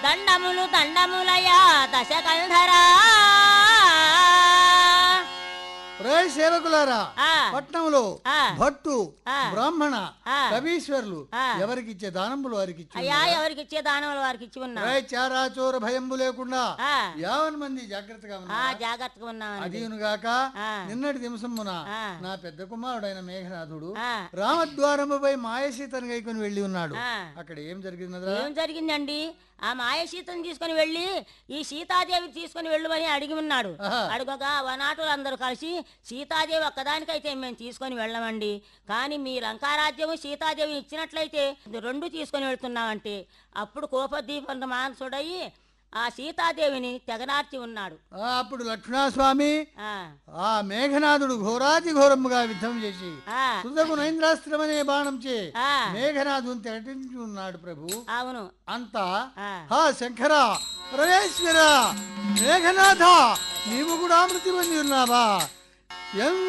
దండములు దండములయా దశకంధరా రే సేవకులారా ఆ. పట్నంలో ఆ. భట్టు ఆ. బ్రాహ్మణ ఆ. కవీశ్వరులు ఆ. ఎవరికిచ్చే దానములు వారికి ఇచ్చి అయ్యా ఉన్నారా? ఎవరికి ఇచ్చే దానములు వారికి ఇచ్చి ఉన్నాం రే చారాచోర భయంబు లేకుండా ఆ. యావన్ మంది జాగ్రత్తగా ఆ ఉన్నారు జాగ్రత్తగా ఉన్నామండి అదియునుగాక ఆ. నిన్నటి దివసమున ఆ. నా పెద్ద కుమారుడైన మేఘనాథుడు ఆ. రామద్వారముపై మాయసీతను గైకొని వెళ్ళి ఉన్నాడు ఆ. అక్కడ ఏం జరిగినదా ఏం జరిగిందండి ఆ మాయ సీతను తీసుకొని వెళ్ళి ఈ సీతాదేవి తీసుకొని వెళ్ళమని అడిగి ఉన్నాడు ఆహా. అడుగగా వనాటులు అందరూ కలిసి సీతాదేవి ఒక్కదానికైతే మేము తీసుకొని వెళ్ళమండి కానీ మీ లంకారాజ్యము సీతాదేవి ఇచ్చినట్లయితే ఇది రెండు తీసుకొని వెళ్తున్నామంటే అప్పుడు కోపదీపంత మానసుడయి ఆ సీతాదేవిని తెగనార్చి ఉన్నాడు ఆ, అప్పుడు లక్ష్మణస్వామి ఆ ఆ మేఘనాథుడు ఘోరాతి ఘోరముగా యుద్ధం చేసి ఆ సుధకు నైంద్రాస్త్రం అనే బాణం చే ఆ. మేఘనాథుని తెరటించి ఉన్నాడు ప్రభు అవును అంతా ఆ. హా శంకర పరమేశ్వర మేఘనాథ నీవు కూడా మృతి పొంది ఉన్నావా ఎంత